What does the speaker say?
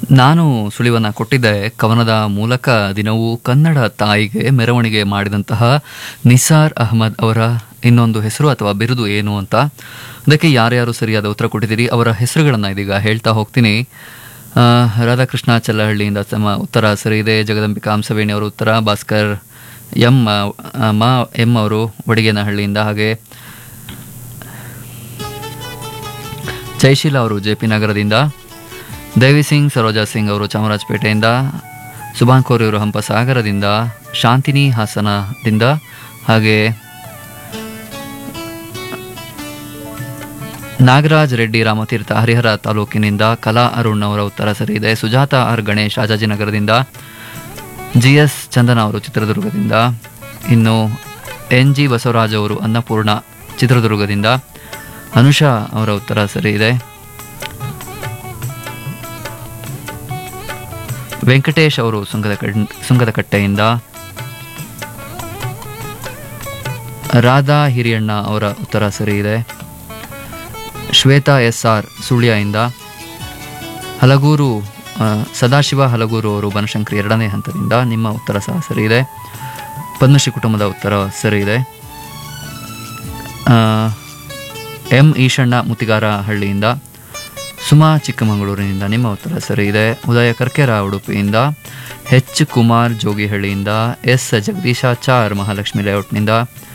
ನಾನು ಸುಳಿವನ್ನು ಕೊಟ್ಟಿದ್ದೆ ಕವನದ ಮೂಲಕ ದಿನವೂ ಕನ್ನಡ ತಾಯಿಗೆ ಮೆರವಣಿಗೆ ಮಾಡಿದಂತಹ ನಿಸಾರ್ ಅಹಮದ್ ಅವರ ಇನ್ನೊಂದು ಹೆಸರು ಅಥವಾ ಬಿರುದು ಏನು ಅಂತ ಅದಕ್ಕೆ ಯಾರ್ಯಾರು ಸರಿಯಾದ ಉತ್ತರ ಕೊಟ್ಟಿದ್ದೀರಿ ಅವರ ಹೆಸರುಗಳನ್ನು ಇದೀಗ ಹೇಳ್ತಾ ಹೋಗ್ತೀನಿ ಆ, ರಾಧಾಕೃಷ್ಣ ಚಲ್ಲಹಳ್ಳಿಯಿಂದ ತಮ್ಮ ಉತ್ತರ ಸರಿ ಇದೆ ಜಗದಂಬಿಕಾ ಹಂಸವೇಣಿ ಅವರ ಉತ್ತರ ಭಾಸ್ಕರ್ ಎಂ ಆ, ಮಾ ಎಂ ಅವರು ವಡಿಗೇನಹಳ್ಳಿಯಿಂದ ಹಾಗೆ ಜಯಶೀಲ ಅವರು ಜೆ ಪಿ ನಗರದಿಂದ ದೇವಿ ಸಿಂಗ್ ಸರೋಜಾ ಸಿಂಗ್ ಅವರು ಚಾಮರಾಜಪೇಟೆಯಿಂದ ಸುಭಾನ್ ಕೋರಿ ಅವರು ಹಂಪಸಾಗರದಿಂದ ಶಾಂತಿನಿ ಹಾಸನದಿಂದ ಹಾಗೆ ನಾಗರಾಜ್ ರೆಡ್ಡಿ ರಾಮತೀರ್ಥ ಹರಿಹರ ತಾಲೂಕಿನಿಂದ ಕಲಾ ಅರುಣ್ ಅವರ ಉತ್ತರ ಸರಿ ಇದೆ ಸುಜಾತ ಆರ್ ಗಣೇಶ್ ಆಜಾಜಿನಗರದಿಂದ ಜಿ ಎಸ್ ಚಂದನ ಅವರು ಚಿತ್ರದುರ್ಗದಿಂದ ಇನ್ನು ಎನ್ ಜಿ ಬಸವರಾಜ್ ಅವರು ಅನ್ನಪೂರ್ಣ ಚಿತ್ರದುರ್ಗದಿಂದ ಅನುಷಾ ಅವರ ಉತ್ತರ ಸರಿ ಇದೆ ವೆಂಕಟೇಶ್ ಅವರು ಸುಂಗದ ಕಡ್- ಸುಂಗದಕಟ್ಟೆಯಿಂದ ರಾಧಾ ಹಿರಿಯಣ್ಣ ಅವರ ಉತ್ತರ ಸರಿ ಇದೆ ಶ್ವೇತಾ ಎಸ್ ಆರ್ ಸುಳ್ಯದಿಂದ ಹಲಗೂರು ಆ, ಸದಾಶಿವ ಹಲಗೂರು ಅವರು ಬನಶಂಕರಿ ಎರಡನೇ ಹಂತದಿಂದ ನಿಮ್ಮ ಉತ್ತರ ಸಹ ಸರಿ ಇದೆ ಪದ್ಮಶ್ರೀ ಕುಟುಂಬದ ಉತ್ತರ ಸರಿ ಇದೆ ಆ, ಎಂ ಈಶಣ್ಣ ಮುತಿಗಾರ ಹಳ್ಳಿಯಿಂದ ಸುಮಾ ಚಿಕ್ಕಮಗಳೂರಿನಿಂದ ನಿಮ್ಮ ಉತ್ತರ ಸರಿ ಇದೆ ಉದಯ ಕರ್ಕೆರ ಉಡುಪಿಯಿಂದ ಎಚ್ ಕುಮಾರ್ ಜೋಗಿಹಳ್ಳಿಯಿಂದ ಎಸ್ ಜಗದೀಶಾಚಾರ್ ಮಹಾಲಕ್ಷ್ಮಿ ಲೇಔಟ್ನಿಂದ